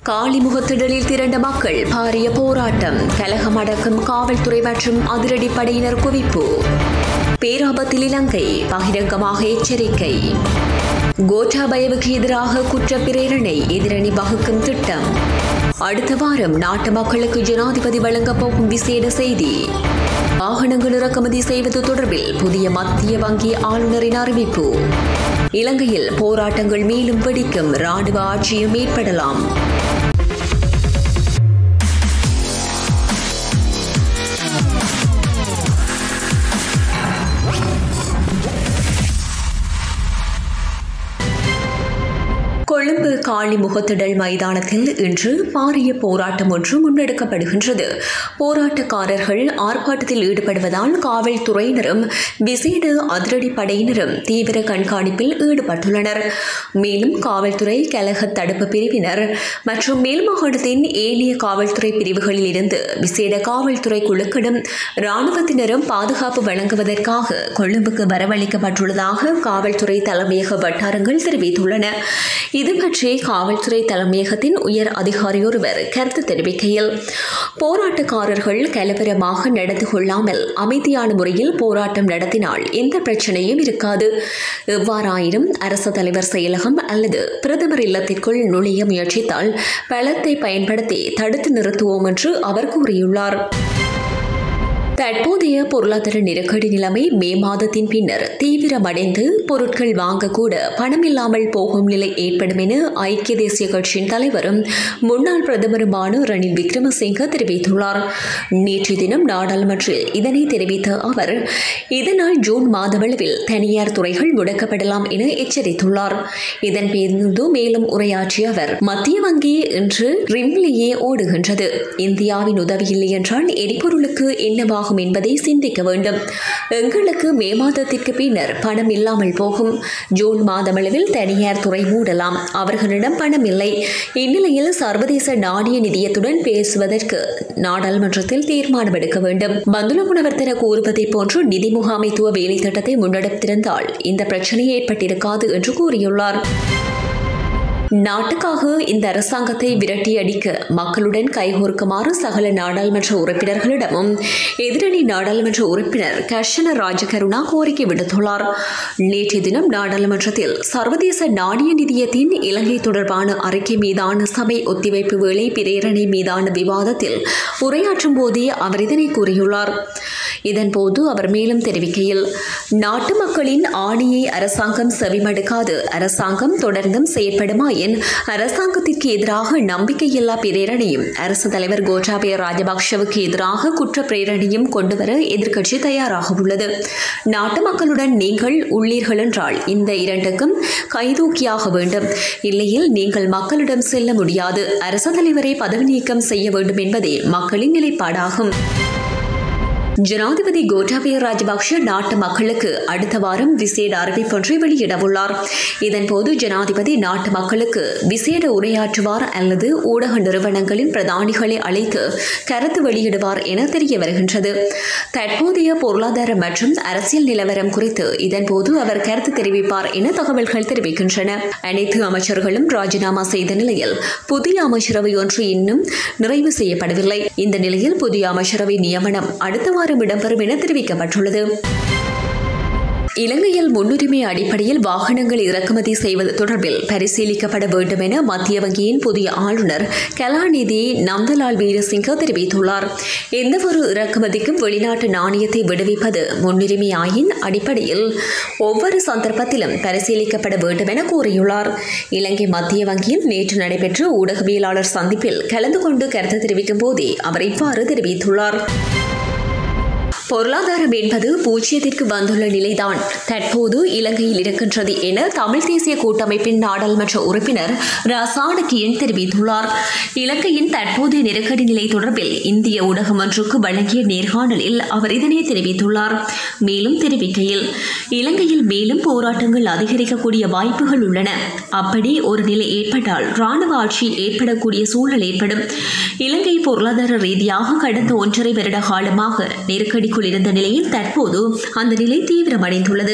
காளிமுகத்திடலில் திரண்ட மக்கள் பாரிய போராட்டம் கலகம் அடக்கும் காவல்துறை மற்றும் அதிரடிப்படையினர் குவிப்பு பேராபத்தில் இலங்கை பகிரங்கமாக எச்சரிக்கை கோட்டாபயவுக்கு எதிராக குற்ற பிரேரணை எதிரணி வகுக்கும் திட்டம் அடுத்த வாரம் நாட்டு மக்களுக்கு ஜனாதிபதி வழங்கப் போகும் விசேட செய்தி வாகனங்கள் இறக்குமதி செய்வது தொடர்பில் புதிய மத்திய வங்கி ஆளுநரின் அறிவிப்பு இலங்கையில் போராட்டங்கள் மேலும் வெடிக்கும் ராணுவ ஆட்சியும் ஏற்படலாம் கொழும்பு காளி முகத்திடல் மைதானத்தில் இன்று பாரிய போராட்டம் ஒன்று முன்னெடுக்கப்படுகின்றது போராட்டக்காரர்கள் ஆர்ப்பாட்டத்தில் ஈடுபடுவதால் காவல்துறையினரும் விசேட அதிரடிப்படையினரும் தீவிர கண்காணிப்பில் ஈடுபட்டுள்ளனர் மேலும் காவல்துறை கலக தடுப்பு பிரிவினர் மற்றும் மேல் மாகாணத்தின் ஏனைய காவல்துறை பிரிவுகளில் இருந்து விசேட காவல்துறை குழுக்களும் இராணுவத்தினரும் பாதுகாப்பு வழங்குவதற்காக கொழும்புக்கு வரவழைக்கப்பட்டுள்ளதாக காவல்துறை தலைமையக வட்டாரங்கள் தெரிவித்துள்ளன இது பற்றி காவல்துறை தலைமையகத்தின் உயர் அதிகாரியொருவர் கருத்து தெரிவிக்கையில் போராட்டக்காரர்கள் கலவரமாக நடந்து கொள்ளாமல் அமைதியான முறையில் போராட்டம் நடத்தினால் எந்த பிரச்சனையும் இருக்காது எவ்வாறாயினும் அரசு தலைவர் செயலகம் அல்லது பிரதமர் இல்லத்திற்குள் நுழைய முயற்சித்தால் பலத்தை பயன்படுத்தி தடுத்து நிறுத்துவோம் என்று அவர் கூறியுள்ளார் தற்போதைய பொருளாதார நெருக்கடி நிலைமை மே மாதத்தின் பின்னர் தீவிரமடைந்து பொருட்கள் வாங்கக்கூட பணமில்லாமல் போகும் நிலை ஏற்படும் என ஐக்கிய தேசிய கட்சியின் தலைவரும் முன்னாள் பிரதமருமான ரணில் விக்ரமசிங்க தெரிவித்துள்ளார் நேற்று தினம் நாடாளுமன்றில் இதனை தெரிவித்த அவர் இதனால் ஜூன் மாதளவில் தனியார் துறைகள் முடக்கப்படலாம் என எச்சரித்துள்ளார் இதன் பேருந்து மேலும் உரையாற்றிய அவர் மத்திய வங்கி இன்று ரிம்லியே ஓடுகின்றது இந்தியாவின் உதவியில்லை என்றால் எரிபொருளுக்கு என்னவாகும் ஆகும் என்பதை சிந்திக்க வேண்டும் எங்களுக்கு மே மாதத்திற்கு பின்னர் பணம் இல்லாமல் போகும் ஜூன் மாதமளவில் தனியார் துறை மூடலாம் அவர்களிடம் பணம் இல்லை இந்நிலையில் சர்வதேச நாணய நிதியத்துடன் பேசுவதற்கு நாடாளுமன்றத்தில் தீர்மானம் எடுக்க வேண்டும் பந்துல குணவர்த்தன கூறுவதை போன்று நிதி முகாமைத்துவ வேலை திட்டத்தை முன்னெடுத்திருந்தால் இந்த பிரச்சனை ஏற்பட்டிருக்காது என்று கூறியுள்ளார் நாட்டுக்காக இந்த அரசாங்கத்தை விரட்டி அடிக்க மக்களுடன் கைகோர்க்குமாறு சகல நாடாளுமன்ற உறுப்பினர்களிடமும் எதிரணி நாடாளுமன்ற உறுப்பினர் கர்ஷன ராஜகருணா கோரிக்கை விடுத்துள்ளார் நேற்றைய தினம் நாடாளுமன்றத்தில் சர்வதேச நாணய நிதியத்தின் இலங்கை தொடர்பான அறிக்கை மீதான சபை ஒத்திவைப்பு வேளை பிரேரணை மீதான விவாதத்தில் உரையாற்றும் போதே அவர் இதனை கூறியுள்ளார் இதன்போது அவர் மேலும் தெரிவிக்கையில் நாட்டு மக்களின் ஆணையை அரசாங்கம் செவிமடுக்காது அரசாங்கம் தொடர்ந்தும் செயற்படுமாயின் அரசாங்கத்திற்கு எதிராக நம்பிக்கையில்லா பிரேரணையும் அரசு தலைவர் கோட்டாபய ராஜபக்ஷவுக்கு எதிராக குற்ற பிரேரணையும் கொண்டுவர எதிர்க்கட்சி தயாராக உள்ளது நாட்டு மக்களுடன் நீங்கள் உள்ளீர்கள் என்றால் இந்த இரண்டுக்கும் கைதூக்கியாக வேண்டும் இல்லையில் நீங்கள் மக்களிடம் செல்ல முடியாது அரசு தலைவரை பதவி நீக்கம் செய்ய வேண்டும் என்பதே மக்களின் நிலைப்பாடாகும் ஜனாதிபதி கோட்டாபய ராஜபக்ஷ நாட்டு மக்களுக்கு அடுத்த வாரம் விசேட அறிவிப்பொன்றை வெளியிடவுள்ளார் இதன்போது ஜனாதிபதி நாட்டு மக்களுக்கு விசேட உரையாற்றுவார் அல்லது ஊடக நிறுவனங்களின் பிரதானிகளை அழைத்து கருத்து வெளியிடுவார் என தெரிய வருகின்றது தற்போதைய பொருளாதார மற்றும் அரசியல் நிலவரம் குறித்து இதன்போது அவர் கருத்து தெரிவிப்பார் என தகவல்கள் தெரிவிக்கின்றன அனைத்து அமைச்சர்களும் ராஜினாமா செய்த நிலையில் புதிய அமைச்சரவை ஒன்று இன்னும் நிறைவு செய்யப்படவில்லை இந்த நிலையில் புதிய அமைச்சரவை நியமனம் அடுத்த வாரம் இடம்பெறும் என தெரிவிக்கப்பட்டுள்ளது இலங்கையில் முன்னுரிமை அடிப்படையில் வாகனங்கள் இறக்குமதி செய்வது தொடர்பில் பரிசீலிக்கப்பட வேண்டும் என மத்திய வங்கியின் புதிய ஆளுநர் கலாநிதி நந்தலால் வீரசிங்க தெரிவித்துள்ளார் எந்தவொரு இறக்குமதிக்கும் வெளிநாட்டு நாணயத்தை விடுவிப்பது முன்னுரிமையாயின் அடிப்படையில் ஒவ்வொரு சந்தர்ப்பத்திலும் பரிசீலிக்கப்பட வேண்டும் என கூறியுள்ளார் இலங்கை மத்திய வங்கியில் நேற்று நடைபெற்ற ஊடகவியலாளர் சந்திப்பில் கலந்து கொண்டு கருத்து தெரிவிக்கும் போதே அவர் இவ்வாறு தெரிவித்துள்ளார் பொருளாதாரம் என்பது பூஜ்ஜியத்திற்கு வந்துள்ள நிலைதான் தற்போது இலங்கையில் இருக்கின்றது என தமிழ் தேசிய கூட்டமைப்பின் நாடாளுமன்ற உறுப்பினர் ரசானகியன் தெரிவித்துள்ளார் இலங்கையின் தற்போதைய நெருக்கடி நிலை தொடர்பில் இந்திய ஊடகம் ஒன்றுக்கு வழங்கிய நேர்காணலில் அவர் இதனை தெரிவித்துள்ளார் மேலும் தெரிவிக்கையில் இலங்கையில் மேலும் போராட்டங்கள் அதிகரிக்கக்கூடிய வாய்ப்புகள் உள்ளன அப்படி ஒரு நிலை ஏற்பட்டால் ராணுவ ஆட்சி ஏற்படக்கூடிய சூழல் ஏற்படும் இலங்கை பொருளாதார ரீதியாக கடந்த ஒன்றரை வருட காலமாக நெருக்கடிக்குள் இருந்த நிலையில் தற்போது அந்த நிலை தீவிரமடைந்துள்ளது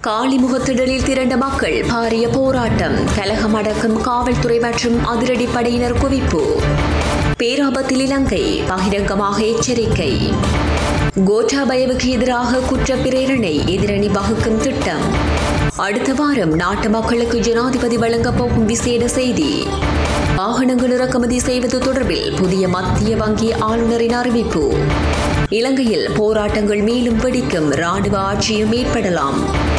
காளிமுகத்திடலில் திரண்ட மக்கள் பாரிய போராட்டம் கலகம் அடக்கும் காவல்துறை மற்றும் அதிரடிப்படையினர் குவிப்பு பேராபத்தில் இலங்கை பகிரங்கமாக எச்சரிக்கை கோட்டாபயவுக்கு எதிராக குற்ற பிரேரணை எதிரணி வகுக்கும் திட்டம் அடுத்த வாரம் நாட்டு மக்களுக்கு ஜனாதிபதி வழங்கப் போகும் விசேட செய்தி வாகனங்கள் இறக்குமதி செய்வது தொடர்பில் புதிய மத்திய வங்கி ஆளுநரின் அறிவிப்பு இலங்கையில் போராட்டங்கள் மேலும் வெடிக்கும் ராணுவ ஆட்சியும் ஏற்படலாம்